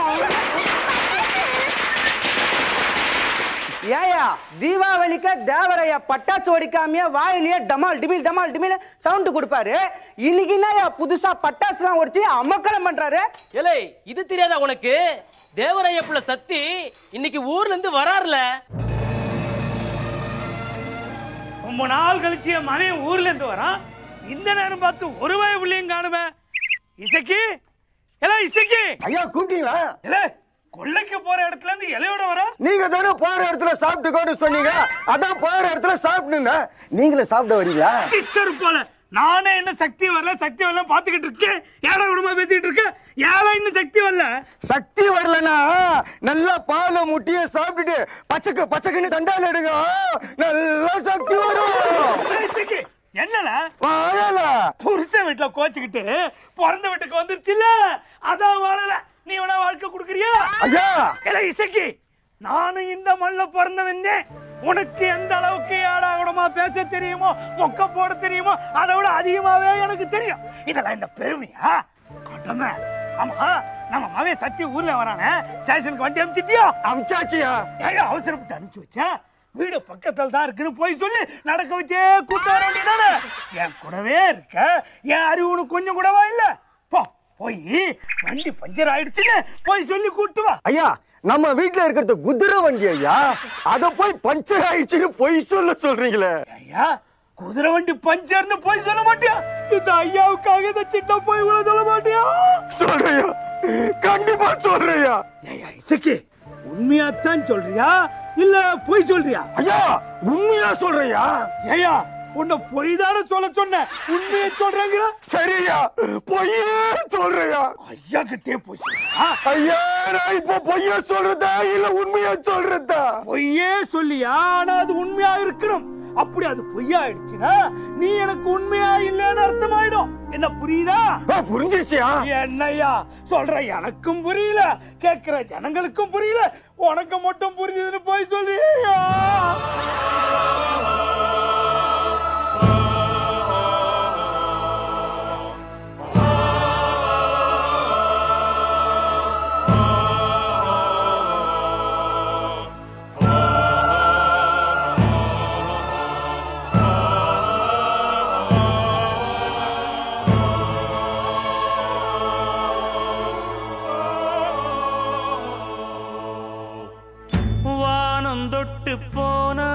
ஏயா தீபாவளிக்கு தேவரையா பட்டாசு வெடிக்காமையே வாயிலேயே டமால் டிமில் டமால் டிமில் சவுண்ட் கொடுப்பாரு இன்னைக்கு என்னயா புதுசா பட்டாசுலாம் ஒடிச்சு அமக்கலம் பண்றாரு ஏலே இது தெரியாதா உனக்கு தேவராய புள்ள சக்தி இன்னைக்கு ஊர்ல இருந்து வராருல ரொம்ப நாள் கழிச்சு என் மகன் ஊர்ல இருந்து வரான் இந்த நேரம் பார்த்து ஒரு வய பிள்ளையும் காணுமே இசக்கி எல்லாம் இசக்கி ஐயா கூப்பிட்டீங்களா இல்ல கொள்ளைக்கு போற இடத்துல இருந்து இலையோட வரோம் நீங்க தானே போற இடத்துல சாப்பிட்டுக்கோன்னு சொன்னீங்க அதான் போற இடத்துல சாப்பிட்டுங்க நீங்களே சாப்பிட வரீங்களா கிஷர் போல நானே என்ன சக்தி வரல சக்தி வரல பாத்துக்கிட்டு இருக்கேன் ஏழை குடும்பமா பேசிக்கிட்டு இருக்கேன் ஏழை இன்னும் சக்தி வரல சக்தி வரலனா நல்லா பாலை முட்டிய சாப்பிட்டுட்டு பச்சைக்கு பச்சைக்குன்னு தண்டால எடுங்க நல்லா சக்தி வரும் ஏய், இசக்கி என்னல வாழல புருஷன் வீட்டுல கோச்சுக்கிட்டு பிறந்த வீட்டுக்கு வந்துருச்சுல அதான் வாழல நீ வேணா வாழ்க்கை கொடுக்குறியா ஐயா இல்ல இசக்கி நானும் இந்த மண்ணில பிறந்தவன் தான். உனக்கு எந்த அளவுக்கு ஏடாகூடமா பேச தெரியுமோ மொக்க போட தெரியுமோ அதை விட அதிகமாவே எனக்கு தெரியும் இதெல்லாம் என்ன பெருமையா கடமை ஆமா நம்ம மகன் சத்தி ஊர்ல வரானே ஸ்டேஷனுக்கு வண்டி அனுப்பிச்சிட்டியா அமிச்சாச்சியா ஏன் அவசரப்பட்டு அனுப்பிச்சு வச்சா வீடு பக்கத்துல தான் இருக்குன்னு போய் சொல்லி நடக்க வச்சே கூட்டு வர வேண்டியதானே என் கூடவே இருக்க என் அறிவு உனக்கு கொஞ்சம் கூடவா இல்ல போ போய் வண்டி பஞ்சர் ஆயிடுச்சுன்னு போய் சொல்லி கூட்டு வா ஐயா நம்ம வீட்ல இருக்கிறது குதிரை வண்டி ஐயா அத போய் பஞ்சர் ஆயிடுச்சுன்னு பொய் சொல்ல சொல்றீங்களே ஐயா குதிரை வண்டி பஞ்சர்னு போய் சொல்ல மாட்டியா இந்த ஐயாவுக்காக இந்த சின்ன போய் கூட சொல்ல மாட்டியா சொல்றையா கண்டிப்பா சொல்றையா ஐயா இசக்கி உண்மையாத்தான் சொல்றியா இல்ல பொய் சொல்றியா ஐயா உண்மையா சொல்றையா ஐயா உன்னை பொய் தானே சொல்ல சொன்ன உண்மையை சொல்றேங்கிற சரியா பொய்யே சொல்றையா ஐயா கிட்டே போய் சொல்றியா ஐயா நான் இப்ப பொய்ய சொல்றதா இல்ல உண்மையா சொல்றதா பொய்யே சொல்லியா ஆனா அது உண்மையா இருக்கணும் அப்படி அது பொய்யா ஆயிடுச்சுன்னா நீ எனக்கு உண்மையா இல்லைன்னு அர்த்தமாயிடும் என்ன புரியுதா ஆ, புரிஞ்சிருச்சியா என்னய்யா சொல்ற எனக்கும் புரியல கேட்கிற ஜனங்களுக்கும் புரியல உனக்கு மட்டும் புரியுதுன்னு போய் சொல்றியா வானம் தொட்டு போனா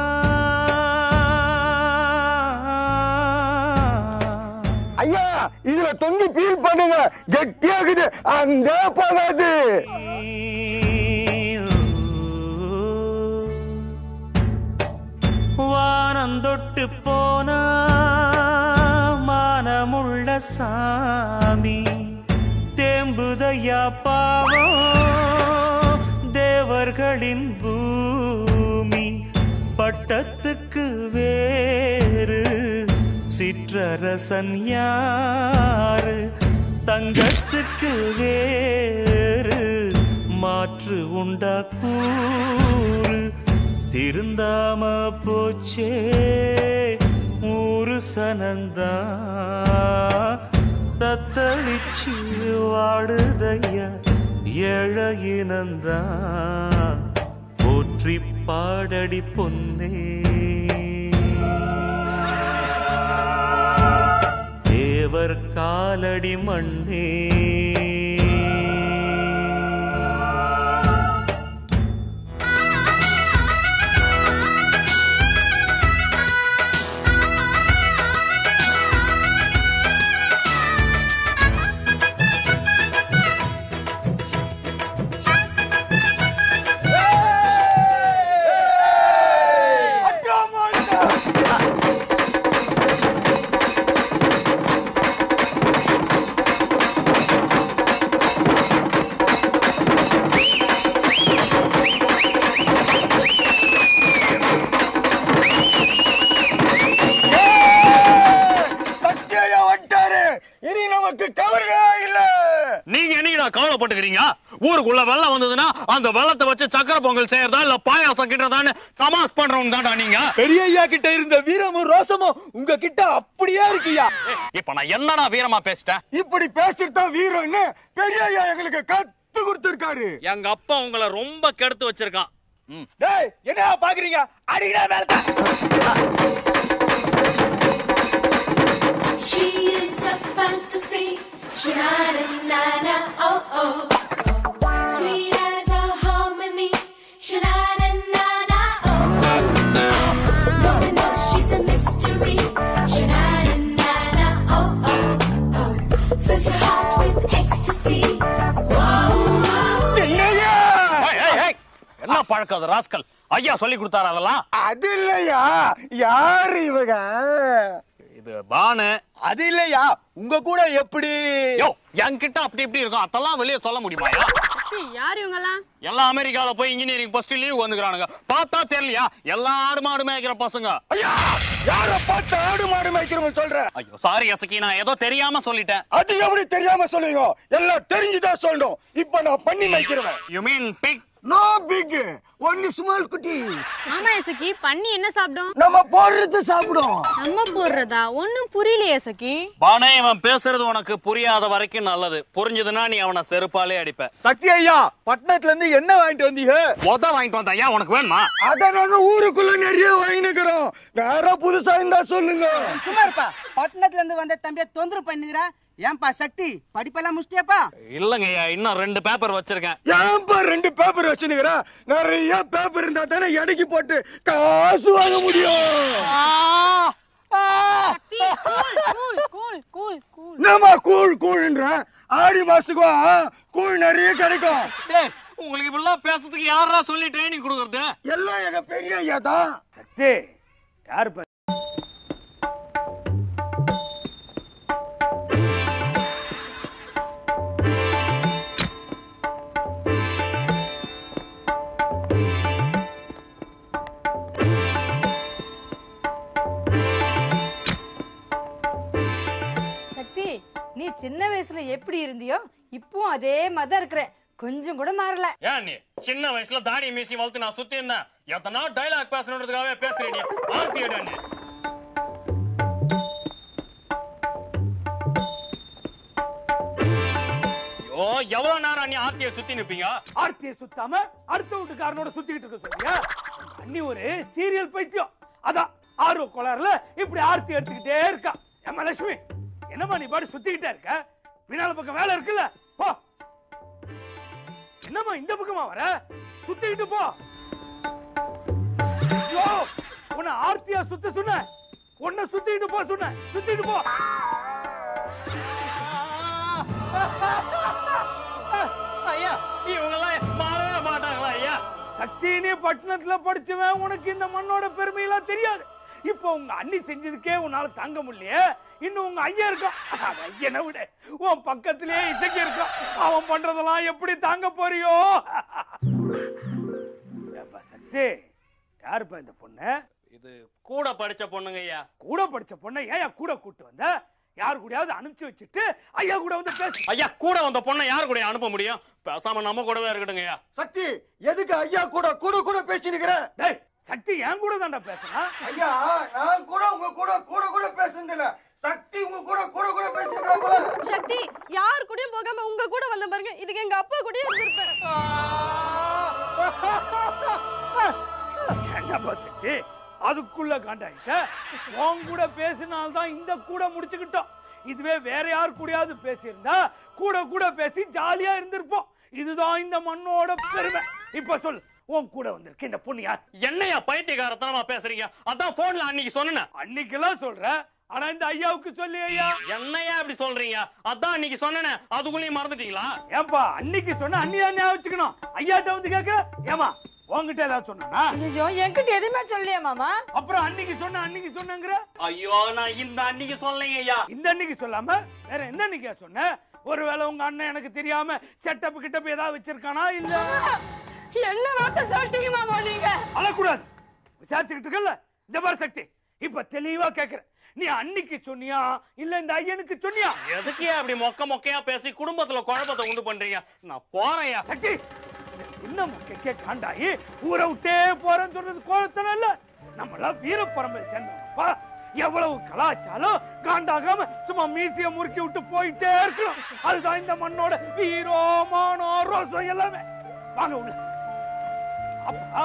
ஐயா இதுல தொங்கி ஃபீல் பண்ணுங்க கெட்டியாகுது அந்த போகாது வானம் தொட்டு போனா மானமுள்ள சாமி தேம்புதையா பாவம் தேவர்களின் பூமி பட்டத்துக்கு வேறு சிற்றரசன் யாரு தங்கத்துக்கு வேறு மாற்று உண்டா கூறு திருந்தாம போச்சே ஊரு சனந்தா தத்தளிச்சு வாடுதையா ஏழையினந்தா போற்றி பாடடி பொன்னே தேவர் காலடி மண்ணே சத்தியா வந்துட்டாரு இனி நமக்கு கவலையே இல்ல நீங்க என்னைக்கு கவலைப்பட்டுக்கிறீங்க ஊருக்குள்ள வெள்ளம் வந்ததுன்னா அந்த வெள்ளத்தை வச்சு சக்கரை பொங்கல் செய்யறதா இல்ல பாயாசம் கிட்டதான்னு தமாஸ் பண்றவங்க தான்டா நீங்க பெரிய ஐயா கிட்ட இருந்த வீரமும் ரோசமும் உங்க கிட்ட அப்படியே இருக்குயா இப்ப நான் என்னடா வீரமா பேசிட்டேன் இப்படி பேசிட்டு தான் வீரம்னு பெரிய ஐயா எங்களுக்கு கத்தி கத்து கொடுத்திருக்காரு எங்க அப்பா உங்களை ரொம்ப கெடுத்து வச்சிருக்கான் ம். டேய் என்ன பாக்குறீங்க அடிக்கிறா மேல She is a fantasy. Sha-na-na-na-na, oh oh. oh. Sweet as a harmony. Sha-na-na-na-na, oh oh. No one knows she's a mystery. Sha-na-na-na-na, oh oh oh. Fills your heart with ecstasy. Whoa, whoa. ஏய், ஏய், ஏய். என்ன பழக்கம் அது rascal ஐயா சொல்லி கொடுத்தாரு அதெல்லாம் அது இல்லையா யாரு இவங்க இது பானு அது இல்லையா உங்க கூட எப்படி யோ என்கிட்ட அப்படி இப்படி இருக்கும் அதெல்லாம் வெளியே சொல்ல முடியுமாயா யார் இவங்கெல்லாம் எல்லாம் அமெரிக்கால போய் இன்ஜினியரிங் ஃபர்ஸ்ட் லீவ் வந்துக்கிறானுங்க பார்த்தா தெரியலையா எல்லா ஆடு மாடு மேய்க்கிற பசங்க ஐயா யார பார்த்து ஆடு மாடு மேய்க்கிறவங்க சொல்ற ஐயோ சாரி எசக்கி நான் ஏதோ தெரியாம சொல்லிட்டேன் அது எப்படி தெரியாம சொல்லுங்க எல்லாம் தெரிஞ்சுதான் சொல்லணும் இப்ப நான் பண்ணி மேய்க்கிறவன் you mean pig no pig only small குட்டி ஆமா எசக்கி பண்ணி என்ன சாப்பிடும் நம்ம போடுறது சாப்பிடும் நம்ம போடுறதா ஒண்ணும் புரியலையே எசக்கி பானே இவன் பேசுறது உனக்கு புரியாத வரைக்கும் நல்லது புரிஞ்சதுன்னா நீ அவனை செருப்பாலே அடிப்ப சக்தி ஐயா பட்டணத்துல இருந்து என்ன வாங்கிட்டு வந்தீங்க மொத வாங்கிட்டு வந்த ஐயா உனக்கு வேணுமா அத நாங்க ஊருக்குள்ள நிறைய வாங்கினுக்கிறோம் வேற புதுசா இருந்தா சொல்லுங்க சும்மா இருப்பா பட்டணத்துல இருந்து வந்த தம்பிய தொந்தரவு பண்ணுகிறா ஏன்பா சக்தி படிப்பெல்லாம் முடிச்சிட்டியாப்பா இல்லங்க ஐயா இன்னும் ரெண்டு பேப்பர் வச்சிருக்கேன் ஏன்பா ரெண்டு பேப்பர் வச்சுனுக்கிற நிறைய பேப்பர் இருந்தா தானே எடைக்கு போட்டு காசு வாங்க முடியும் கூல் கூல் கூல் கூல் என்னம்மா கூழ் கூழ்ன்ற ஆடி மாசத்துக்கு வா, கூழ் நிறைய கிடைக்கும் டேய் உங்களுக்கு இப்படிலாம் பேசுறதுக்கு யாரா சொல்லி ட்ரைனிங் கொடுக்கறது எல்லாம் எங்க பெரிய ஐயா தான் சக்தி யாரு பா சக்தி நீ சின்ன வயசுல எப்படி இருந்தியோ இப்பவும் அதே மாதிரி தான் இருக்கிற கொஞ்சம் கூட மாறல ஏன் நீ சின்ன வயசுல தாடி மீசி வளர்த்து நான் சுத்தி இருந்தேன் எத்தனா டைலாக் பேசணுன்றதுக்காகவே பேசுறேன் நீ ஆர்த்தி அடா நீ ஐயோ எவ்வளவு நேரம் நீ ஆர்த்திய சுத்தி நிப்பீங்க ஆர்த்தியை சுத்தாம அடுத்த வீட்டுக்காரனோட சுத்திக்கிட்டு இருக்க சொல்லியா அண்ணி ஒரு சீரியல் பைத்தியம் அதான் ஆர்வ கோளாறுல இப்படி ஆர்த்தி எடுத்துக்கிட்டே இருக்கா ஏம்மா லட்சுமி என்னம்மா நீ பாட்டு சுத்திக்கிட்டே இருக்க பின்னால பக்கம் வேலை இருக்குல்ல போ என்னம்மா இந்த பக்கமா வர சுத்திக்கிட்டு போ ஐயோ உன்னை ஆர்த்தியா சுத்த சொன்ன உன்னை சுத்திக்கிட்டு போ சொன்ன சுத்திக்கிட்டு போ ஐயா இவங்க எல்லாம் மாறவே மாட்டாங்களா ஐயா சக்தினே பட்டணத்துல படிச்சவன் உனக்கு இந்த மண்ணோட பெருமையெல்லாம் தெரியாது இப்போ உங்க அண்ணி செஞ்சதுக்கே உன்னால தாங்க முடியலையே இன்னும் உங்க ஐயா இருக்கான் அந்த ஐயனை விட உன் பக்கத்திலேயே இசைக்கு இருக்கான் அவன் பண்றதெல்லாம் எப்படி தாங்க போறியோ ஏப்பா சக்தி யாருப்பா இந்த பொண்ணு இது கூட படிச்ச பொண்ணுங்க ஐயா கூட படிச்ச பொண்ணை ஏன் கூட கூட்டு வந்த யாரு கூடயாவது அனுப்பிச்சு வச்சுட்டு ஐயா கூட வந்து பேசு ஐயா கூட வந்த பொண்ணை யார் கூட அனுப்ப முடியும் பேசாம நம்ம கூடவே இருக்கட்டுங்க ஐயா சக்தி எதுக்கு ஐயா கூட கூட கூட பேசினுக்கிற டேய் சக்தி என் கூட தான்டா பேசுனா ஐயா நான் கூட உங்க கூட கூட கூட பேசுனது இல்ல சக்தி உங்க கூட கூட கூட பேசினுக்கிற போல சக்தி யார் கூடயும் போகாம உங்க கூட வந்த பாருங்க இதுக்கு எங்க அப்பா கூடயும் இருந்திருப்பாரு என்னப்பா சக்தி அதுக்குள்ள காண்டாயிட்ட உன் கூட பேசினால்தான் இந்த கூட முடிச்சுக்கிட்டோம் இதுவே வேற யார் கூடயாவது பேசியிருந்தா கூட கூட பேசி ஜாலியா இருந்திருப்போம் இதுதான் இந்த மண்ணோட பெருமை இப்ப சொல் உன் கூட வந்திருக்கு இந்த பொண்ணு யார் என்னையா பைத்தியகாரத்தனமா பேசுறீங்க அதான் போன்ல அன்னைக்கு சொன்னேன் அன்னைக்கெல்லாம் சொல்ற ஆனா இந்த ஐயாவுக்கு சொல்லி ஐயா என்னையா இப்படி சொல்றீங்க அதான் அன்னைக்கு சொன்னேனே அதுக்குள்ளேயும் மறந்துட்டீங்களா ஏன்பா அன்னைக்கு சொன்ன அன்னி தான் ஞாபகம் வச்சுக்கணும் ஐயாட்ட வந்து கேக்குற ஏமா உன்கிட்ட ஏதாவது சொன்னானா ஐயோ என்கிட்ட எதுவுமே சொல்லலையா மாமா அப்புறம் அன்னைக்கு சொன்ன அன்னைக்கு சொன்னங்கிற ஐயோ நான் இந்த அன்னைக்கு சொல்லலைங்க ஐயா இந்த அன்னைக்கு சொல்லாம வேற எந்த அன்னைக்கா சொன்ன ஒருவேளை உங்க அண்ணன் எனக்கு தெரியாம செட்டப் கிட்டப் ஏதாவது வச்சிருக்கானா இல்ல என்ன வார்த்தை சொல்லிட்டீங்க மாமா நீங்க அழக்கூடாது விசாரிச்சுக்கிட்டு இருக்கல இந்த மாதிரி சக்தி இப்ப தெளிவா கேக்குறேன் நீ அன்னைக்கு சொன்னியா இல்ல இந்த ஐயனுக்கு சொன்னியா எதுக்கு அப்படி மொக்க மொக்கையா பேசி குடும்பத்துல குழப்பத்தை உண்டு பண்றீங்க நான் போறேன்யா சக்தி இந்த சின்ன முக்கைக்கே காண்டாயி ஊரை விட்டே போறேன்னு சொல்றது கோலத்தனம் இல்ல நம்மளாம் வீர பரம்பரை சேர்ந்தவங்கப்பா எவ்வளவு கலாச்சாரம் காண்டாகாம சும்மா மீசிய முறுக்கி விட்டு போயிட்டே இருக்கணும் அதுதான் இந்த மண்ணோட வீரோ மானோ ரோசம் எல்லாமே வாங்க உள்ள அப்பா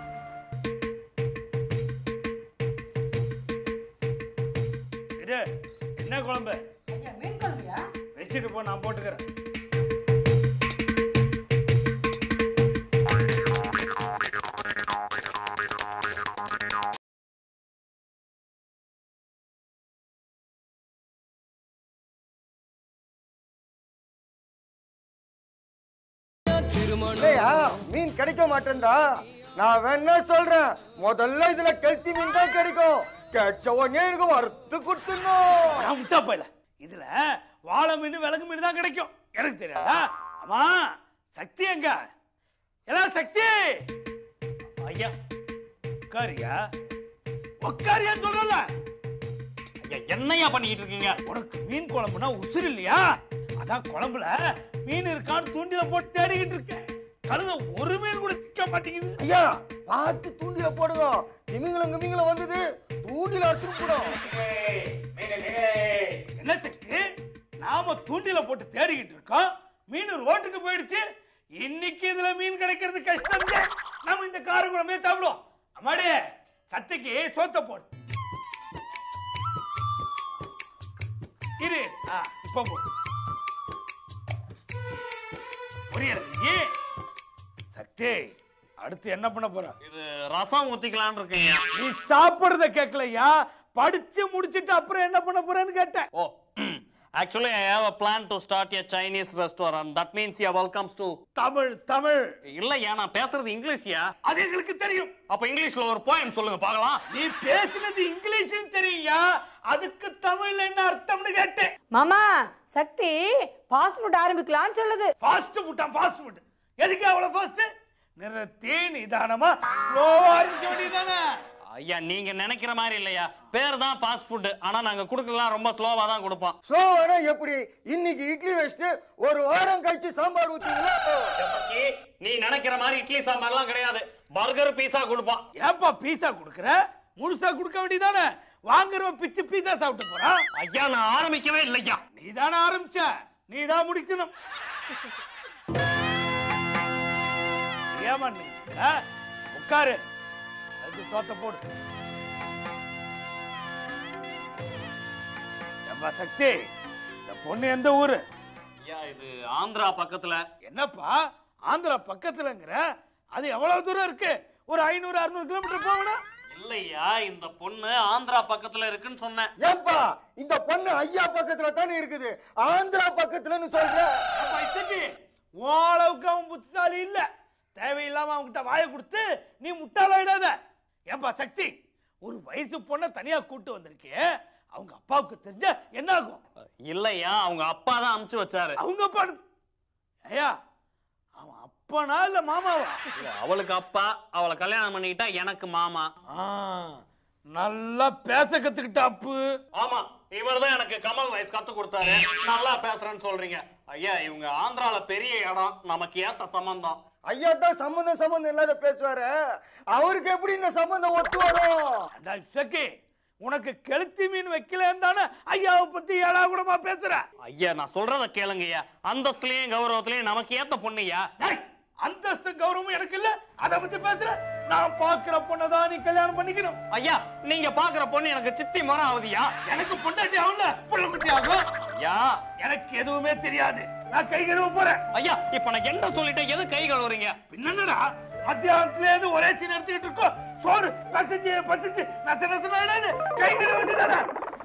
இரு என்ன குழம்பு மீன் குழம்பியா வச்சுட்டு போ நான் போட்டுக்கிறேன் இல்லையா மீன் கிடைக்க மாட்டேன்டா நான் வேணா சொல்றேன் முதல்ல இதுல கெளுத்தி மீன் தான் கிடைக்கும் கிடைச்ச உடனே எனக்கு வறுத்து கொடுத்துடணும் நான் முட்டா போயில இதுல வாழை மீன் விலங்கு மீன் தான் கிடைக்கும் எனக்கு தெரியாதா ஆமா சக்தி எங்க எல்லாம் சக்தி ஐயா உட்காரியா உட்காரியான்னு சொல்றல ஐயா என்னையா பண்ணிக்கிட்டு இருக்கீங்க உனக்கு மீன் குழம்புனா உசுறு இல்லையா அதான் குழம்புல மீன் இருக்கான்னு தூண்டில போட்டு தேடிக்கிட்டு இருக்கேன் கழுத ஒரு மீன் கூட திக்க மாட்டேங்குது ஐயா பார்த்து தூண்டில போடுங்க திமிங்கலம் கிமிங்கலம் வந்தது தூண்டில அறுத்துட்டு போடும் என்ன சக்தி நாம தூண்டில போட்டு தேடிக்கிட்டு இருக்கோம் மீன் ரோட்டுக்கு போயிடுச்சு இன்னைக்கு இதுல மீன் கிடைக்கிறது கஷ்டம் நம்ம இந்த கார குழம்பே சாப்பிடுவோம் அம்மாடி சத்திக்கு சோத்த போடு இரு ஆ, இப்போ போ புரியல சக்தி அடுத்து என்ன பண்ண போற இது ரசம் ஊத்திக்கலாம்னு இருக்கீங்க நீ சாப்பிடுறத கேட்கலையா படிச்சு முடிச்சிட்டு அப்புறம் என்ன பண்ண போறேன்னு கேட்டேன் oh actually I have a plan to start a chinese restaurant that means you welcomes to Tamil Tamil இல்லையா நான் பேசுறது இங்கிலீஷ்யா அது எங்களுக்கு தெரியும் அப்ப இங்கிலீஷ்ல ஒரு போயம் சொல்லுங்க பார்க்கலாம் நீ பேசுனது இங்கிலீஷ் தெரியுயா அதுக்கு தமிழ்ல என்ன அர்த்தம்னு கேட்டேன் மாமா சக்தி ஃபாஸ்ட் ஃபுட் ஆரம்பிக்கலாம்னு சொல்லுது ஃபாஸ்ட் ஃபுட்டா ஃபாஸ்ட் ஃபுட் எதுக்கு அவ்வளவு ஃபாஸ்ட் நிறுத்தி நிதானமா ஸ்லோவா இருக்க வேண்டியதானே ஐயா நீங்க நினைக்கிற மாதிரி இல்லையா பேர் தான் ஃபாஸ்ட் ஃபுட் ஆனா நாங்க குடுக்கலாம் ரொம்ப ஸ்லோவா தான் கொடுப்போம் சோ ஆனா எப்படி இன்னைக்கு இட்லி வச்சுட்டு ஒரு வாரம் கழிச்சு சாம்பார் ஊத்தீங்களா ஜெசக்கி, நீ நினைக்கிற மாதிரி இட்லி சாம்பார்லாம் கிடையாது பர்கர் பீஸா கொடுப்போம் ஏப்பா பீஸா கொடுக்குற முழுசா கொடுக்க வேண்டியதானே வாங்குறவ பிச்சு பீஸா சாப்பிட்டு போறான் ஐயா நான் ஆரம்பிக்கவே இல்லையா நீ தானே ஆரம்பிச்ச நீ தான் முடிக்கணும் ஏமா நீ ஆ? உட்காரு அதுக்கு சோத்த போடு ஏப்பா சக்தி இந்த பொண்ணு எந்த ஊரு ஐயா இது ஆந்திரா பக்கத்துல என்னப்பா ஆந்திரா பக்கத்துலங்கிற அது எவ்வளவு தூரம் இருக்கு ஒரு ஐநூறு அறுநூறு கிலோமீட்டர் போகணும் இல்லையா இந்த பொண்ணு ஆந்திரா பக்கத்துல இருக்குன்னு சொன்னேன் ஏன்பா இந்த பொண்ணு ஐயா பக்கத்துல தானே இருக்குது ஆந்திரா பக்கத்துலன்னு சொல்ற அப்பா இசக்கி உன் அளவுக்கு அவன் புத்திசாலி இல்ல தேவையில்லாம அவன்கிட்ட வாயை கொடுத்து நீ முட்டாளாயிடாத ஏன்பா சக்தி ஒரு வயசு பொண்ணை தனியா கூட்டு வந்திருக்கியே அவங்க அப்பாவுக்கு தெரிஞ்ச என்ன ஆகும் இல்லையா அவங்க அப்பா தான் அமுச்சு வச்சாரு அவங்க அப்பா அனுப்பு. ஐயா அவன் அப்பனா இல்ல மாமாவா இல்ல, அவளுக்கு அப்பா அவளை கல்யாணம் பண்ணிக்கிட்டா எனக்கு மாமா ஆ, நல்லா பேச கத்துக்கிட்ட அப்பு ஆமா இவர் தான் எனக்கு கமல் வயசு கத்து கொடுத்தாரு நல்லா பேசுறேன்னு சொல்றீங்க ஐயா இவங்க ஆந்திரால பெரிய இடம் நமக்கு ஏத்த சம்பந்தம் ஐயா தான் சம்பந்தம் சம்பந்தம் இல்லாத பேசுவாரு அவருக்கு எப்படி இந்த சம்பந்தம் ஒத்து வரும் அடா இசக்கி உனக்கு கெளுத்தி மீன் வைக்கலன்னு தானே ஐயாவை பத்தி ஏழா கூடமா பேசுற ஐயா நான் சொல்றத கேளுங்க ஐயா அந்தஸ்துலயும் கௌரவத்திலயும் நமக்கு ஏத்த பொண்ணுயா டேய், அந்தஸ்து கௌரவம் எனக்கு இல்ல அத பத்தி பேசுற நான் பாக்குற பொண்ணதான் நீ கல்யாணம் பண்ணிக்கணும் ஐயா நீங்க பாக்குற பொண்ணு எனக்கு சித்தி முறை ஆகுதியா எனக்கு பொண்டாட்டி ஆகல புள்ள குட்டி ஆகும் ஐயா எனக்கு எதுவுமே தெரியாது நான் கை கழுவ போறேன் ஐயா இப்ப நான் என்ன சொல்லிட்டேன் எது கை கழுவுறீங்க பின்னடா மத்தியானத்துல இருந்து ஒரே சீன் எடுத்துக்கிட்டு இருக்கோம் சோறு பசிஞ்சு பசிஞ்சு நச நசன ஆயிடாது கை கழுவ வேண்டியதானே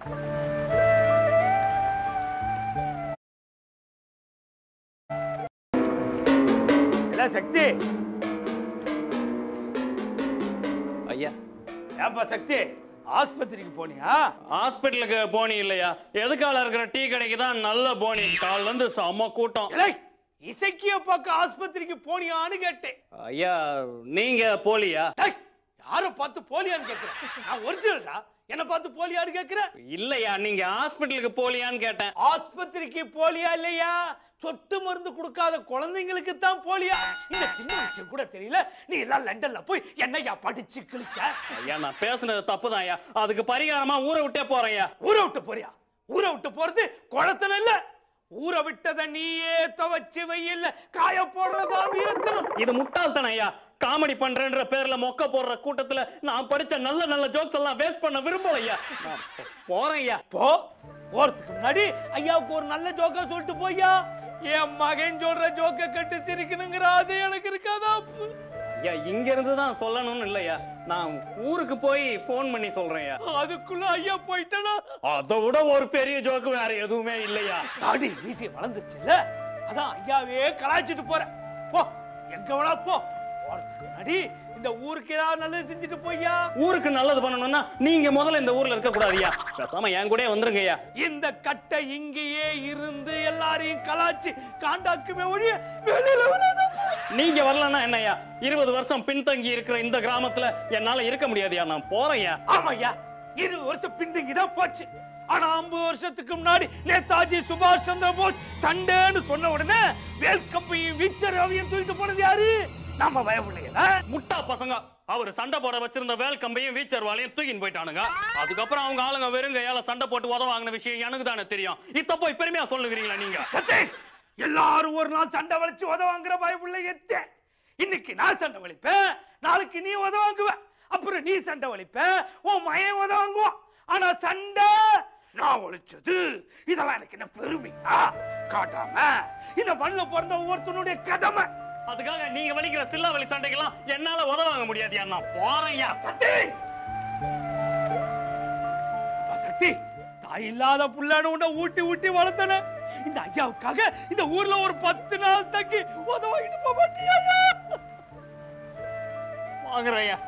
இல்ல சக்தி ஐயா ஏப்பா சக்தி ஆஸ்பத்திரிக்கு போனியா ஹாஸ்பிட்டலுக்கு போனி இல்லையா எதுக்கால இருக்கிற டீ கடைக்கு தான் நல்ல போனி கால்ல இருந்து செம்ம கூட்டம் இல்லை இசக்கிய பார்க்க ஆஸ்பத்திரிக்கு போனியான்னு கேட்டேன் ஐயா நீங்க போலியா டேய், யாரை பார்த்து போலியான்னு கேக்குறேன் நான் ஒரிஜினல்டா என்ன பார்த்து போலியான்னு கேக்குற இல்லையா நீங்க ஹாஸ்பிட்டலுக்கு போலியான்னு கேட்டேன் ஆஸ்பத்திரிக்கு போலியா இல்லையா சொட்டு மருந்து கொடுக்காத குழந்தைங்களுக்கு தான் போலியா இந்த சின்ன விஷயம் கூட தெரியல நீ எல்லாம் லண்டன்ல போய் என்னையா படிச்சு கிழிச்ச ஐயா நான் பேசுனது தப்புதான் ஐயா அதுக்கு பரிகாரமா ஊரை விட்டே போறேன் ஐயா ஊரை விட்டு போறியா ஊரை விட்டு போறது குளத்தனம் இல்ல ஊரை விட்டத நீயே துவச்சு வெயில்ல காய போடுறதா வீரத்தனம் இது முட்டாள்தானே ஐயா காமெடி பண்றேன்ற பேர்ல மொக்க போடுற கூட்டத்துல நான் படிச்ச நல்ல நல்ல ஜோக்ஸ் எல்லாம் வேஸ்ட் பண்ண விரும்பல ஐயா நான் போறேன் ஐயா போ போறதுக்கு முன்னாடி ஐயாவுக்கு ஒரு நல்ல ஜோக்கா சொல்லிட்டு போய்யா என் மகன் சொல்ற ஜோக்க கட்டு சிரிக்கணுங்கிற ஆசை எனக்கு இருக்காதா ஐயா இங்க இருந்து தான் சொல்லணும்னு இல்லையா நான் ஊருக்கு போய் ஃபோன் பண்ணி சொல்றேன் ஐயா அதுக்குள்ள ஐயா போயிட்டானா அதை விட ஒரு பெரிய ஜோக்கு வேற எதுவுமே இல்லையா தாடி மீசி வளர்ந்துருச்சுல்ல அதான் ஐயாவே கலாய்ச்சிட்டு போற போ எங்க வேணா போ போறதுக்கு முன்னாடி இந்த ஊருக்கு ஏதாவது நல்லது செஞ்சுட்டு போய்யா ஊருக்கு நல்லது பண்ணணும்னா நீங்க முதல்ல இந்த ஊர்ல இருக்க கூடாதுயா பேசாம என் கூட வந்துருங்க ஐயா இந்த கட்டை இங்கேயே இருந்து எல்லாரையும் கலாய்ச்சி காண்டாக்குமே ஒழிய வெளியில வராதா நீங்க வரலன்னா என்னய்யா இருபது வருஷம் பின்தங்கி இருக்கிற இந்த கிராமத்துல என்னால இருக்க முடியாதுயா நான் போறேன்யா ஆமாய்யா இருபது வருஷம் பின்தங்கி தான் போச்சு ஆனா ஐம்பது வருஷத்துக்கு முன்னாடி நேதாஜி சுபாஷ் சந்திர போஸ் சண்டைன்னு சொன்ன உடனே வேல்கம்பையும் வீச்சர் அவையும் தூக்கிட்டு போனது யாரு நம்ம பயப்பிள்ளைங்களா முட்டா பசங்க அவர் சண்டை போட வச்சிருந்த வேல் கம்பையும் வீச்சர் வாளையும் தூக்கின்னு போயிட்டானுங்க அதுக்கப்புறம் அவங்க ஆளுங்க வெறுங்க ஏல சண்டை போட்டு உதவ வாங்கின விஷயம் எனக்கு தானே தெரியும் இத்த போய் பெருமையா சொல்லுகிறீங்களா நீங்க சத்தே எல்லாரும் ஒரு நாள் சண்டை வலிச்சு உதவாங்கிற பயப்புள்ள எத்த இன்னைக்கு நான் சண்டை வலிப்பேன் நாளைக்கு நீ உதவாங்குவ அப்புறம் நீ சண்டை வலிப்ப உன் மயன் உதவாங்குவான் ஆனா சண்டை நான் ஒழிச்சது இதெல்லாம் எனக்கு என்ன பெருமையா காட்டாம இந்த மண்ணுல பிறந்த ஒவ்வொருத்தனுடைய கடமை அதுக்காக நீங்க வலிக்கிற சில்லா வலி சண்டைக்கெல்லாம் என்னால உதவ வாங்க முடியாதுயா நான் போறேன்யா சக்தி அப்பா சக்தி தாய் இல்லாத புள்ளான உன்னை ஊட்டி ஊட்டி வளர்த்தன இந்த ஐயாவுக்காக இந்த ஊர்ல ஒரு பத்து நாள் தங்கி உதவாகிட்டு போக மாட்டியா வாங்குறேன் ஐயா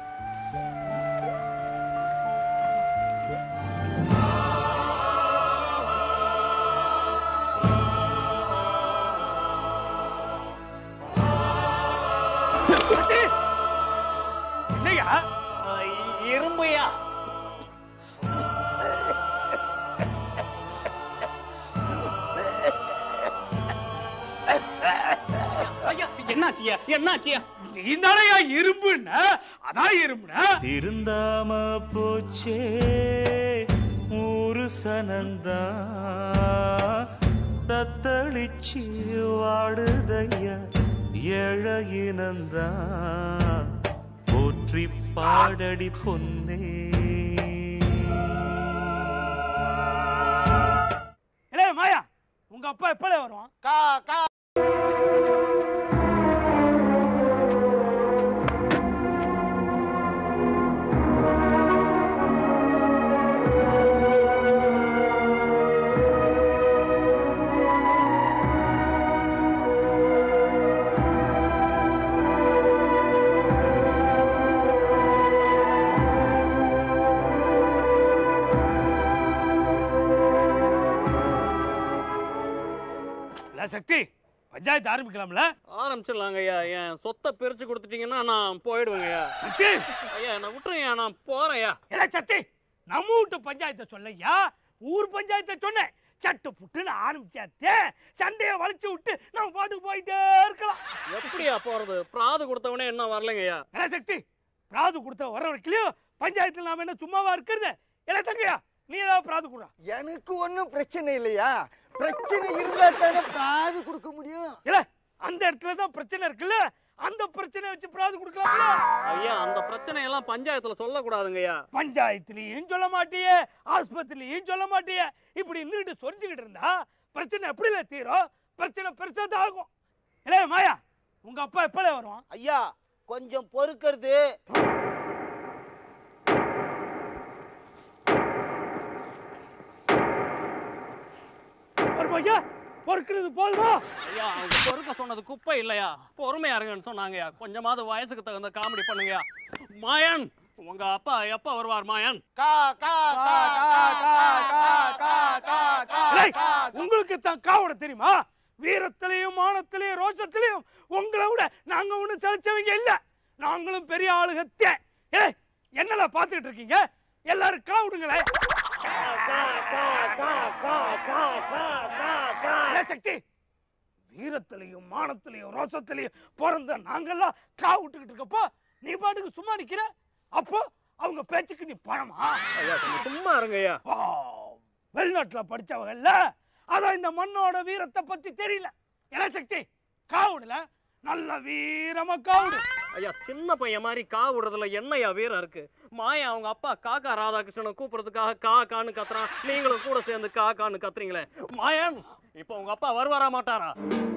சக்தி! என்னய்யா இரும்பையா ஐயா என்னாச்சியா என்னாச்சியா நீதானையா இரும்புன்னா அதான் இரும்புனா திருந்தாம போச்சே ஊரு சனந்தா தத்தளிச்சு வாடுதையா ஏழையினந்தா போற்றி பாடடி பொன்னே இல்ல மாயா உங்க அப்பா எப்பல வருவான் கா கா இல்ல சக்தி பஞ்சாயத்து ஆரம்பிக்கலாம்ல ஆரம்பிச்சிடலாங்க ஐயா என் சொத்தை பிரிச்சு கொடுத்துட்டீங்கன்னா நான் போயிடுவேங்க ஐயா சக்தி ஐயா நான் விட்டுருங்க நான் போறேன்யா இல்ல சக்தி நம்ம வீட்டு பஞ்சாயத்தை சொல்லையா ஊர் பஞ்சாயத்தை சொன்னேன் சட்டு புட்டுன்னு ஆரம்பிச்சாத்தே சண்டையை வளைச்சு விட்டு நம்ம பாட்டுக்கு போயிட்டே இருக்கலாம் எப்படியா போறது பிராது கொடுத்தவனே என்ன வரலங்க ஐயா இல்ல சக்தி பிராது கொடுத்த வர வரைக்கும் பஞ்சாயத்துல நாம என்ன சும்மாவா இருக்கிறது இல்ல தங்கையா நீ ஏதாவது பிராது கொடுறா எனக்கு ஒண்ணும் பிரச்சனை இல்லையா பிரச்சனை இருந்தா தானே காது கொடுக்க முடியும் இல்ல அந்த இடத்துல தான் பிரச்சனை இருக்குல்ல அந்த பிரச்சனை வச்சு பிராது கொடுக்கலாம்ல ஐயா அந்த பிரச்சனையெல்லாம் பஞ்சாயத்துல சொல்லக்கூடாதுங்க ஐயா பஞ்சாயத்துலயும் சொல்ல மாட்டியே ஆஸ்பத்திரிலையும் சொல்ல மாட்டியே இப்படி நின்றுட்டு சொரிஞ்சுக்கிட்டு இருந்தா பிரச்சனை எப்படில தீரும் பிரச்சனை பெருசா தான் ஆகும் இல்ல மாயா உங்க அப்பா எப்பல வருவான் ஐயா கொஞ்சம் பொறுக்கிறது வருமா ஐயா பொறுக்கிறது போதுமா ஐயா அவங்க பொறுக்க சொன்னது குப்பை இல்லையா பொறுமையா இருங்கன்னு சொன்னாங்கய்யா கொஞ்சமாவது வயசுக்கு தகுந்த காமெடி பண்ணுங்கய்யா மாயன் உங்க அப்பா எப்ப வருவார் மாயன் கா கா கா ஏய், உங்களுக்கு தான் காவட தெரியுமா வீரத்திலையும் மானத்திலையும் ரோஷத்திலையும் உங்களை விட நாங்க ஒண்ணும் செலுத்தவங்க இல்ல நாங்களும் பெரிய ஆளுகத்தே ஏய் என்னல பாத்துக்கிட்டு இருக்கீங்க எல்லாரும் காவுடுங்களேன் ஏய், சக்தி வீரத்திலையும் மானத்திலையும் ரோசத்திலையும் பிறந்த நாங்கெல்லாம் கா விட்டுக்கிட்டு இருக்கப்போ நீ பாட்டுக்கு சும்மா நிக்கிற அப்போ அவங்க பேச்சுக்கு நீ பணமா ஐயா கொஞ்சம் சும்மா இருங்க ஐயா ஆ, வெளிநாட்டுல படிச்சவங்கல்ல அதான் இந்த மண்ணோட வீரத்தை பத்தி தெரியல என்ன சக்தி காவுடுல நல்ல வீரமா காவுடு ஐயா சின்ன பையன் மாதிரி கா விடுறதுல என்னையா வீரம் இருக்கு மாயா அவங்க அப்பா காக்கா ராதாகிருஷ்ணனை கூப்பிடுறதுக்காக கா கான்னு கத்துறான் நீங்களும் கூட சேர்ந்து கா கான்னு கத்துறீங்களே மாயன் இப்போ உங்க அப்பா வருவாரா மாட்டாரா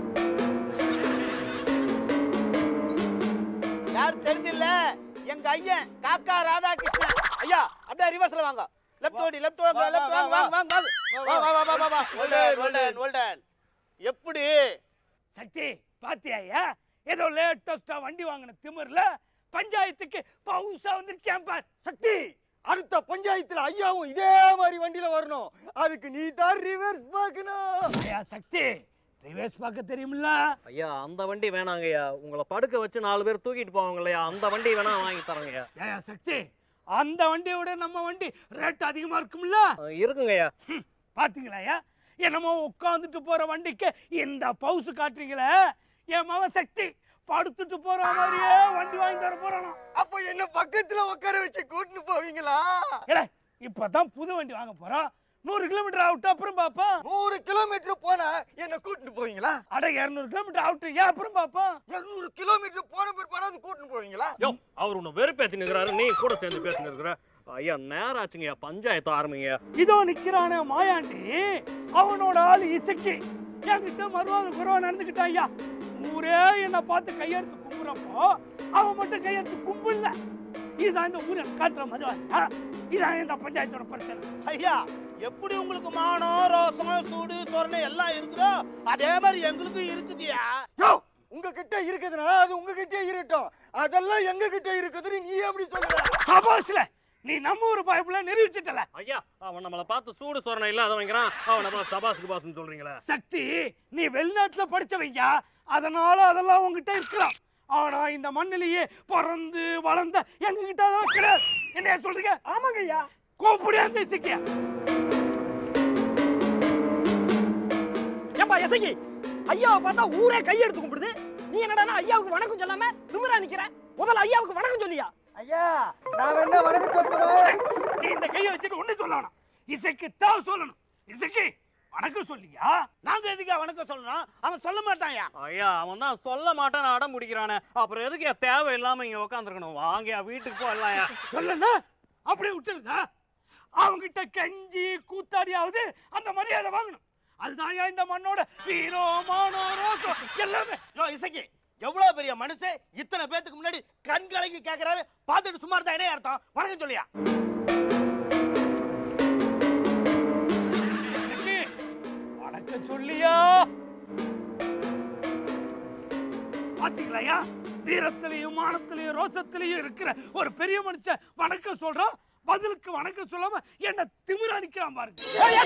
யார் தெரிஞ்சில்ல எங்க ஐயன் காக்கா ராதாகிருஷ்ணன் ஐயா அப்படியே ரிவர்ஸ்ல வாங்க லெஃப்ட் ஓடி லெஃப்ட் வாங்க லெஃப்ட் வாங்க வாங்க வாங்க வாங்க வா வா வா வா வா ஓல்டன் ஓல்டன் ஓல்டன் எப்படி சக்தி பாத்தியா ஏதோ லேட்டஸ்டா வண்டி வாங்கின திமிர்ல பஞ்சாயத்துக்கு பவுசா வந்திருக்கேன் பார் சக்தி அடுத்த பஞ்சாயத்துல ஐயாவும் இதே மாதிரி வண்டியில வரணும் அதுக்கு நீ தான் ரிவர்ஸ் பார்க்கணும் ஐயா சக்தி ரிவர்ஸ் பார்க்க தெரியுமில்ல ஐயா அந்த வண்டி வேணாங்க ஐயா உங்களை படுக்க வச்சு நாலு பேர் தூக்கிட்டு போவாங்க இல்லையா அந்த வண்டி வேணா வாங்கி தரங்க ஐயா ஏயா சக்தி அந்த வண்டியை விட நம்ம வண்டி ரேட் அதிகமா இருக்கும்ல அஹ் இருக்குங்க ஐயா ஹம், பாத்தீங்களா ஐயா என்னமோ உட்காந்துட்டு போற வண்டிக்கு இந்த பவுசு காட்டுறீங்களே என் மகன் சக்தி படுத்துட்டு போற மாதிரியே வண்டி வாங்கி தர போறானா அப்போ என்ன பக்கத்துல உட்கார வச்சு கூட்டிட்டு போவீங்களா ஏல இப்பதான் புது வண்டி வாங்க போறோம் நூறு கிலோமீட்டர் அவுட் அப்புறம் பாப்போம் நூறு கிலோமீட்டர் போனா என்ன கூட்டிட்டு போவீங்களா அட இருநூறு கிலோமீட்டர் அவுட் ஏன் அப்புறம் பாப்போம் இருநூறு கிலோமீட்டர் போன பிற்பாடாவது கூட்டிட்டு போவீங்களா யோ அவர் உன்னை வெறுப்பேத்தி நிற்கிறாரு நீ கூட சேர்ந்து பேசி நிற்கிற ஐயா நேரம் ஆச்சுங்க ஐயா பஞ்சாயத்து ஆரம்பிங்க இதோ நிக்கிறானே மாயாண்டி அவனோட ஆளு இசக்கி என்கிட்ட மறுவாத குறவா நடந்துக்கிட்டான் ஐயா ஊரே என்ன பார்த்து கையெடுத்து கும்புறப்போ அவன் மட்டும் கையெடுத்து கும்பிடல இதுதான் இந்த ஊரை காட்டுற மறுவாதியா இதான் இந்த பஞ்சாயத்தோட பிரச்சனை ஐயா எப்படி உங்களுக்கு மானம் ரோசம் சூடு சொரணை எல்லாம் இருக்குதோ அதே மாதிரி எங்களுக்கும் இருக்குதுயா யோ உங்க கிட்ட இருக்குதுன்னா அது உங்க கிட்ட இருக்கட்டும் அதெல்லாம் எங்க கிட்ட இருக்குதுன்னு நீ எப்படி சொல்லுவ சபாஸ்ல நீ நம்ம ஊர் பாய்ப்புல நிரூபிச்சிட்டல ஐயா அவன் நம்மளை பார்த்து சூடு சொரணை இல்லாதவங்கிறான் அவன் நம்ம சபாசுக்கு பாசுன்னு சொல்றீங்களே சக்தி நீ வெளிநாட்டுல படிச்சவங்க அதனால அதெல்லாம் உங்ககிட்ட இருக்கலாம் ஆனா இந்த மண்ணிலேயே பிறந்து வளர்ந்த எங்க கிட்ட அதெல்லாம் கிடையாது என்ன சொல்றீங்க ஆமாங்க ஐயா கோப்படியா இசக்கியா ஏப்பா எசகி ஐயாவை பார்த்தா ஊரே கையெடுத்து கும்பிடுது நீ என்னடா ஐயாவுக்கு வணக்கம் சொல்லாம திமிரா நிக்கிற முதல்ல ஐயாவுக்கு வணக்கம் சொல்லியா ஐயா நான் வேணா வணக்கம் சொல்லட்டுமா நீ இந்த கையை வச்சுட்டு ஒண்ணு சொல்ல வேணாம் இசைக்கு தான் சொல்லணும் இசைக்கு வணக்கம் சொல்லியா நாங்க எதுக்கு வணக்கம் சொல்லணும் அவன் சொல்ல மாட்டான்யா ஐயா அவன் தான் சொல்ல மாட்டான்னு அடம் பிடிக்கிறானே அப்புறம் எதுக்கு என் தேவை இல்லாம இங்க உட்காந்துருக்கணும் வாங்கயா வீட்டுக்கு போயிடலாம் சொல்லனா அப்படியே விட்டுருதா அவங்கிட்ட கெஞ்சி கூத்தாடியாவது அந்த மரியாதை வாங்கணும் அதுதான் இந்த மண்ணோட வீரோ மானோ ரோசம் எல்லாமே யோ இசக்கி எவ்வளவு பெரிய மனுஷன் இத்தனை பேத்துக்கு முன்னாடி கண் கலங்கி கேக்குறாரு பார்த்துட்டு சும்மா இருந்தா என்ன அர்த்தம் வணக்கம் சொல்லியா இசக்கி, வணக்கம் சொல்லியா பாத்தீங்களாயா வீரத்திலையும் மானத்திலையும் ரோசத்திலையும் இருக்கிற ஒரு பெரிய மனுஷன் வணக்கம் சொல்றான் பதிலுக்கு வணக்கம் சொல்லாம என்ன திமிரா நிக்கிறான் பாருங்க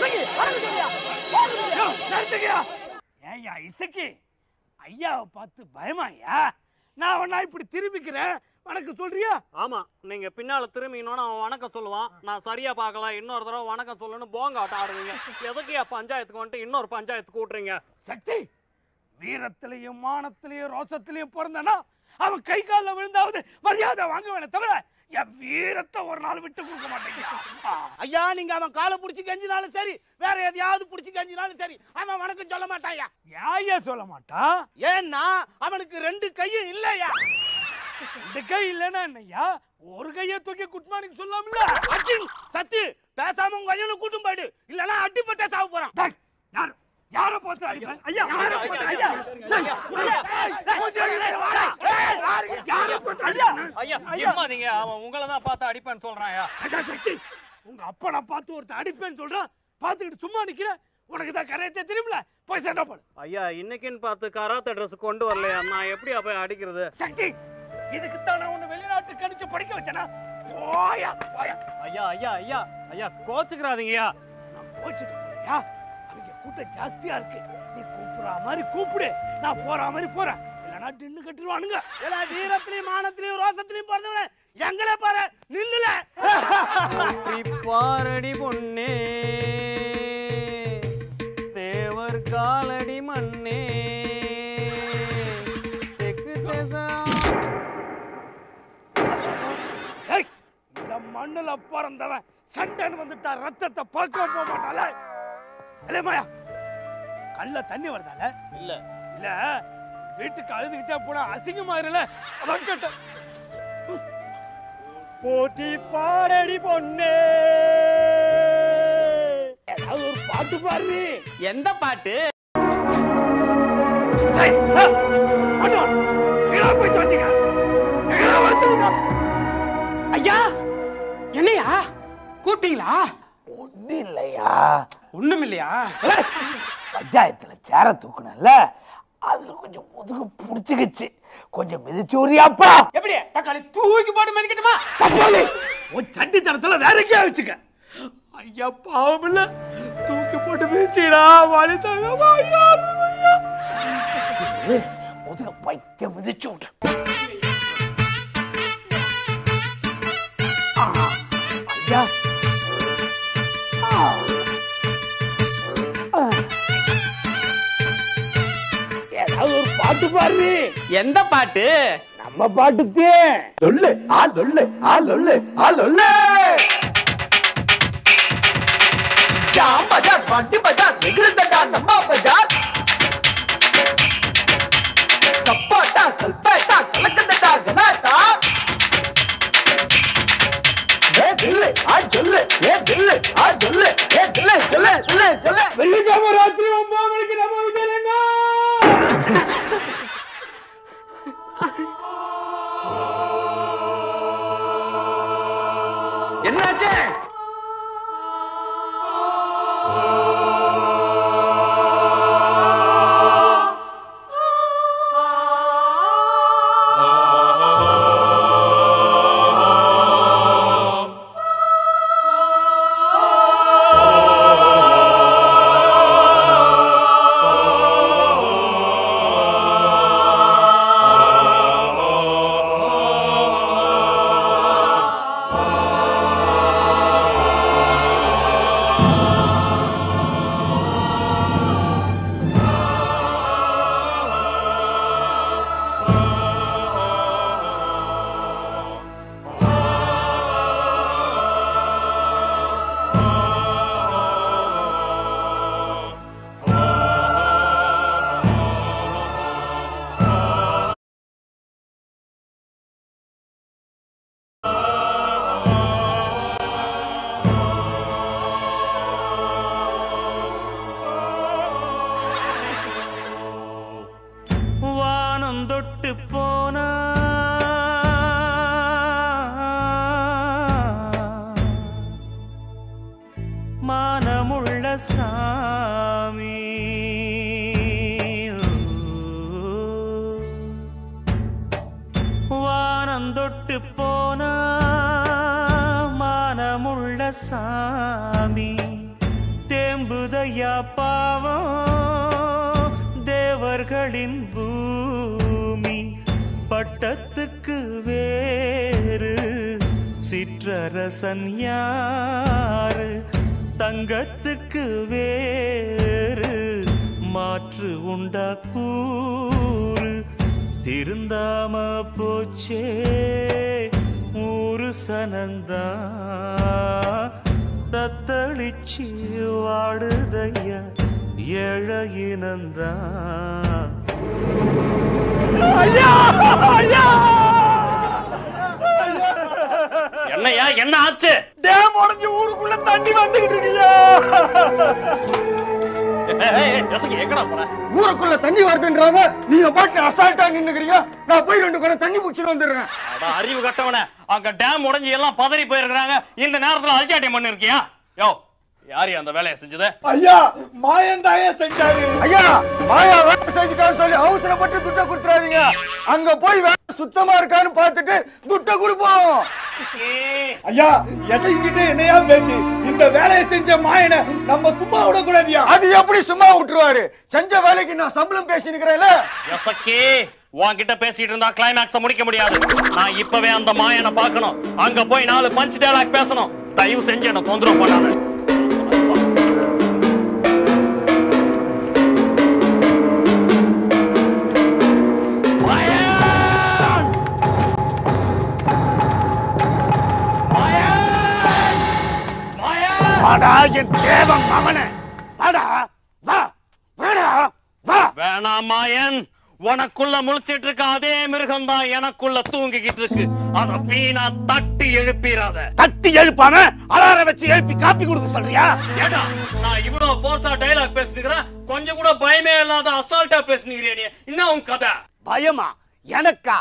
யோ, நிறுத்துங்கயா. ஏய்யா இசக்கி ஐயாவை பார்த்து பயமாயா நான் ஒன்னா இப்படி திரும்பிக்கிறேன் வணக்கம் சொல்றியா ஆமா நீங்க பின்னால திரும்பினோன்னு அவன் வணக்கம் சொல்லுவான் நான் சரியா பார்க்கல இன்னொரு தடவை வணக்கம் சொல்லணும்னு போங்க ஆட்டம் ஆடுவீங்க எதுக்கு பஞ்சாயத்துக்கு வந்துட்டு இன்னொரு பஞ்சாயத்து கூட்டுறீங்க சக்தி வீரத்திலையும் மானத்திலையும் ரோசத்திலையும் பிறந்தனா அவன் கை காலில் விழுந்தாவது மரியாதை வாங்க வேணே தவிர என் வீரத்தை ஒரு நாள் விட்டு கொடுக்க மாட்டேங்க ஐயா நீங்க அவன் காலை புடிச்சு கெஞ்சினாலும் சரி வேற எதையாவது புடிச்சு கெஞ்சினாலும் சரி அவன் வணக்கம் சொல்ல மாட்டாயா யாயா சொல்ல மாட்டா ஏன்னா அவனுக்கு ரெண்டு கையும் இல்லையா இந்த கை இல்லைன்னா என்னய்யா ஒரு கையை தூக்கி குட் மார்னிங் சொல்லாமல அட்டிங் சத்தி பேசாம உங்க ஐயனை கூட்டும் போயிடு இல்லனா அடிப்பட்டே சாவ போறான் டேய், யார் யார போத்து அடிப்பேன் ஐயா யார போத்து ஐயா டேய், ஐயா, டேய், கொஞ்சம் இரு, வாடா. ஏய், யாரு- யார போத்து ஐயா ஐயா எம்மாதீங்க அவன் உங்களை தான் பார்த்து அடிப்பேன்னு சொல்றான் ஐயா ஐயா சக்தி உங்க அப்பனை பார்த்து ஒருத்தன் அடிப்பேன்னு சொல்றான் பார்த்துக்கிட்டு சும்மா நிக்கிற உனக்கு தான் கரையத்தை தெரியுமில போய் சண்டை போடு ஐயா இன்னைக்குன்னு பார்த்து கராத்தே ட்ரெஸ் கொண்டு வரலையா நான் எப்படியா போய் அடிக்கிறது சக்தி இதுக்கு தான் நான் உன்னை வெளிநாட்டுக்கு அனுப்பிச்சு படிக்க வச்சேனா போயா போயா ஐயா ஐயா ஐயா ஐயா கோச்சுக்கிறாதீங்கய்யா நான் கோச்சுட்டு போலையா அவங்க கூட்டம் ஜாஸ்தியா இருக்கு நீ கூப்பிடுற மாதிரி கூப்பிடு நான் போற மாதிரி போறேன் இல்லைன்னா டின்னு கட்டிடுவானுங்க ஏன்னா வீரத்திலையும் மானத்திலையும் ரோசத்திலையும் பிறந்தவன எங்களே பாரு நில்லுல பாரடி பொன்னே தேவர் காலடி மண்ணே மண்ணுல பிறந்தவன் சண்டைன்னு வந்துட்டா ரத்தத்தை பார்க்க போக மாட்டால இல்ல மாயா கல்ல தண்ணி வருதால இல்ல இல்ல வீட்டுக்கு அழுதுகிட்டே போனா அசிங்கமாயிருல அதான் கேட்டேன் போட்டி பாடடி பொண்ணே ஏதாவது ஒரு பாட்டு பாரு எந்த பாட்டு சை, ஆ, ஆட்டோன், எங்கடா போய் தோட்டீங்க எங்கடா வளர்த்துவீங்க ஐயா என்னையா கூப்பிட்டீங்களா ஒன்றும் இல்லையா ஒண்ணும் இல்லையா பஞ்சாயத்துல சேர தூக்குனல்ல அதுல கொஞ்சம் முதுகு புடிச்சுக்கிச்சு கொஞ்சம் மிதிச்சூரியாப்பா எப்படி தக்காளி தூக்கி போட்டு மதிக்கட்டுமா தக்காளி உன் சட்டி தரத்துல வேற எங்கேயா வச்சுக்க ஐயா பாவம் இல்ல தூக்கி போட்டு மிதிச்சிடா வழி தாங்கம்மா ஐயா ஐயா முதுக பைக்க மிதிச்சு விட்டு ஆ, ஐயா ஆ. ஆ. ஏதாவது ஒரு பாட்டு பாரு எந்த பாட்டு நம்ம பாட்டுத்தே சொல்லு ஆ சொல்லு ஆ சொல்லு ஆ சொல்லு ஜாம் பஜார் வண்டி பஜார் நெகிழ்ந்தடா நம்ம பஜார் சப்பாட்டா சல்பேட்டா கலக்கந்தடா கலாட்டா ஏ தில்லு ஆ சொல்லு ஏ தில்லு ஆ சொல்லு ஏ தில்லு சொல்லு சொல்லு சொல்லு வெள்ளிக்கிழமை ராத்திரி ஒன்பது மணிக்கு நம்ம வீட்டுலங்க என்னாச்சு வானம் தொட்டு போனா மானமுள்ள சாமி வானம் தொட்டு போனா மானமுள்ள சாமி தேம்புதையா பாவம் தேவர்களின் பூமி பட்டத்துக்கு வேறு சிற்றரசன் யாரு தங்கத்துக்கு வேறு மாற்று உண்டா கூறு திருந்தாம போச்சே ஊரு சனந்தா தத்தளிச்சு வாடுதையா ஏழையினந்தா ஐயா ஐயா என்னையா என்ன ஆச்சு டேம் உடைஞ்சு ஊருக்குள்ள தண்ணி வந்துகிட்டு இருக்குயா எங்கடா போற ஊருக்குள்ள தண்ணி வருதுன்றாங்க நீங்க பாட்டு அசால்ட்டா நின்னுக்கிறீங்க நான் போய் ரெண்டு குடம் தண்ணி பிடிச்சிட்டு வந்துடுறேன் அட, அறிவு கட்டவன அங்க டேம் உடைஞ்சு எல்லாம் பதறி போயிருக்கிறாங்க இந்த நேரத்துல அல்சாட்டியம் பண்ணி இருக்கியா யோ யாரு அந்த வேலையை செஞ்சது ஐயா மாயந்தாயா செஞ்சாரு ஐயா மாயா வேலை செஞ்சுட்டான்னு சொல்லி அவசரப்பட்டு துட்ட கொடுத்துறாதீங்க அங்க போய் வேலை சுத்தமா இருக்கான்னு பார்த்துட்டு துட்ட கொடுப்போம் ஐயா எசைக்கிட்டு என்னையா பேச்சு இந்த வேலையை செஞ்ச மாயனை நம்ம சும்மா விடக்கூடாதியா அது எப்படி சும்மா விட்டுருவாரு செஞ்ச வேலைக்கு நான் சம்பளம் பேசினுக்கிறேன்ல எசக்கி உன்கிட்ட பேசிட்டு இருந்தா கிளைமேக்ஸ முடிக்க முடியாது நான் இப்பவே அந்த மாயனை பார்க்கணும் அங்க போய் நாலு பஞ்ச் டயலாக் பேசணும் தயவு செஞ்சு என்ன தொந்தரவு பண்ணாத மாயன்! மாயன்! வாடா என் தேவ மகனே வாடா வா வாடா வா வேணாம் மாயன் உனக்குள்ள முழிச்சிட்டு இருக்க அதே மிருகம் தான் எனக்குள்ள தூங்கிக்கிட்டு இருக்கு அத வீணா தட்டி எழுப்பிடாத தட்டி எழுப்பாம அலார வச்சு எழுப்பி காப்பி கொடுக்க சொல்றியா ஏடா நான் இவ்வளவு போர்ஸா டைலாக் பேசிட்டுக்கிறேன் கொஞ்சம் கூட பயமே இல்லாத அசால்ட்டா பேசுனீங்க நீ என்ன உன் கதை பயமா எனக்கா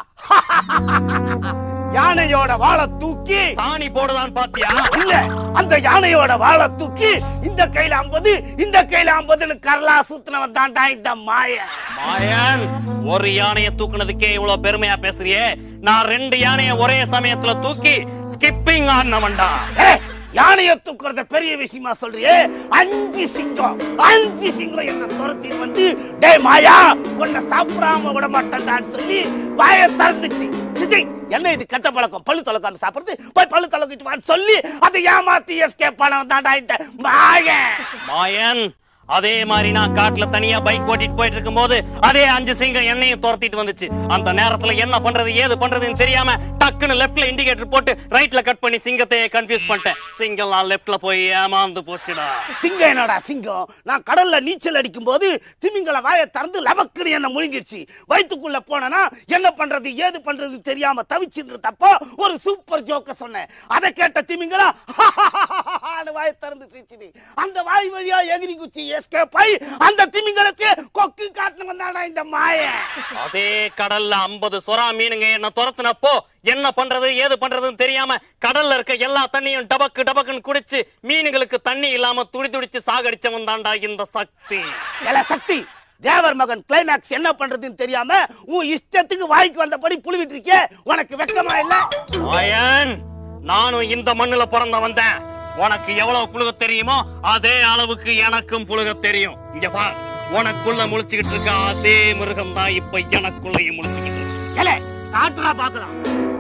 யானையோட வாழை தூக்கி சாணி போடுதான்னு பாத்தியா இல்ல அந்த யானையோட வாழை தூக்கி இந்த கையில ஐம்பது இந்த கையில ஐம்பதுன்னு கரலா சுத்தினவன் தான்டா இந்த மாய மாயன் ஒரு யானைய தூக்குனதுக்கே இவ்வளவு பெருமையா பேசுறியே நான் ரெண்டு யானைய ஒரே சமயத்துல தூக்கி ஸ்கிப்பிங் ஆடினவன்டா ஏய், யானைய தூக்குறத பெரிய விஷயமா சொல்றியே அஞ்சு சிங்கம் அஞ்சு சிங்கம் என்ன துரத்தி வந்து டேய் மாயா உன்னை சாப்பிடாம விட மாட்டேன்டான்னு சொல்லி வாய திறந்துச்சு சிச்சி என்ன இது கெட்ட பழக்கம் பல்லு தொலைக்காம சாப்பிடுறது போய் பல்லு தொலைக்கிட்டு வான்னு சொல்லி அதை ஏமாத்தி எஸ்கேப் பண்ணவன் தான்டா இந்த மாயன் மாயன் அதே மாதிரி நான் காட்டுல தனியா பைக் ஓட்டிட்டு போயிட்டு இருக்கும்போது அதே அஞ்சு சிங்கம் என்னையும் துரத்திட்டு வந்துச்சு அந்த நேரத்துல என்ன பண்றது ஏது பண்றதுன்னு தெரியாம டக்குன்னு லெஃப்ட்ல இண்டிகேட்டர் போட்டு ரைட்ல கட் பண்ணி சிங்கத்தையே கன்ஃபியூஸ் பண்ணிட்டேன் சிங்கம் நான் லெஃப்ட்ல போய் ஏமாந்து போச்சுடா சிங்கம் என்னடா சிங்கம் நான் கடல்ல நீச்சல் அடிக்கும் போது திமிங்கல வாயை திறந்து லபக்குன்னு என்ன முழுங்கிடுச்சு வயித்துக்குள்ள போனனா என்ன பண்றது ஏது பண்றது தெரியாம தவிச்சுட்டு தப்போ ஒரு சூப்பர் ஜோக்க சொன்னேன் அதை கேட்ட திமிங்கலா வாயை திறந்து சிரிச்சுது அந்த வாய் வழியா எகிரி குச்சி எஸ்கேப் ஆகி அந்த திமிங்கலத்தை கொக்கு காட்டுன வந்தாடா இந்த மாய அதே கடல்ல 50 சொரா மீனுங்க என்ன துரத்துனப்போ என்ன பண்றது ஏது பண்றதுன்னு தெரியாம கடல்ல இருக்க எல்லா தண்ணியும் டபக்கு டபக்குன்னு குடிச்சு மீனுங்களுக்கு தண்ணி இல்லாம துடி துடிச்சு சாகடிச்சவன் தான்டா இந்த சக்தி எல சக்தி தேவர் மகன் கிளைமேக்ஸ் என்ன பண்றதுன்னு தெரியாம உன் இஷ்டத்துக்கு வாய்க்கு வந்தபடி புழுவிட்டு இருக்கே உனக்கு வெக்கமா இல்ல மாயன் நானும் இந்த மண்ணுல பிறந்த வந்தேன் உனக்கு எவ்வளவு புழுக தெரியுமோ அதே அளவுக்கு எனக்கும் புழுக தெரியும் இங்க பார் உனக்குள்ள முழிச்சுக்கிட்டு இருக்க அதே மிருகம் தான் இப்ப எனக்குள்ளயும் முழிச்சுக்கிட்டு இருக்கு. எல காட்டுறா பாக்கலாம்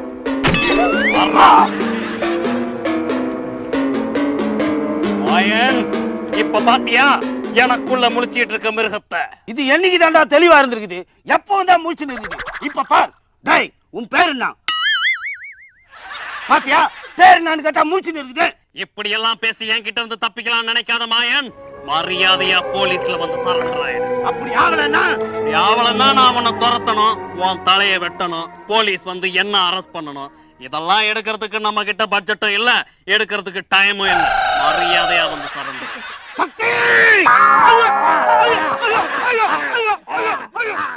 மாயன் இப்ப பாத்தியா எனக்குள்ள முழிச்சிட்டு இருக்க மிருகத்தை இது என்னைக்கு தாண்டா தெளிவா இருந்திருக்குது எப்போ தான் முடிச்சு இருக்குது இப்ப பார் டேய் உன் பேர் என்ன பாத்தியா பேர் என்னன்னு கேட்டா முடிச்சு இருக்குது இப்படி எல்லாம் பேசி என்கிட்ட இருந்து தப்பிக்கலாம் நினைக்காத மாயன் மரியாதையா போலீஸ்ல வந்து சரண்டர் ஆயிடு அப்படி ஆகலன்னா யாவலன்னா நான் உன்னை துரத்தணும் உன் தலையை வெட்டணும் போலீஸ் வந்து என்ன அரெஸ்ட் பண்ணணும் இதெல்லாம் எடுக்கிறதுக்கு நம்ம கிட்ட பட்ஜெட்டும் இல்ல எடுக்கிறதுக்கு டைமும் இல்ல மரியாதையா வந்து சரண்டர் சக்தி ஐயோ, ஐயோ, ஐயோ, ஐயோ, ஐயோ, ஐயோ.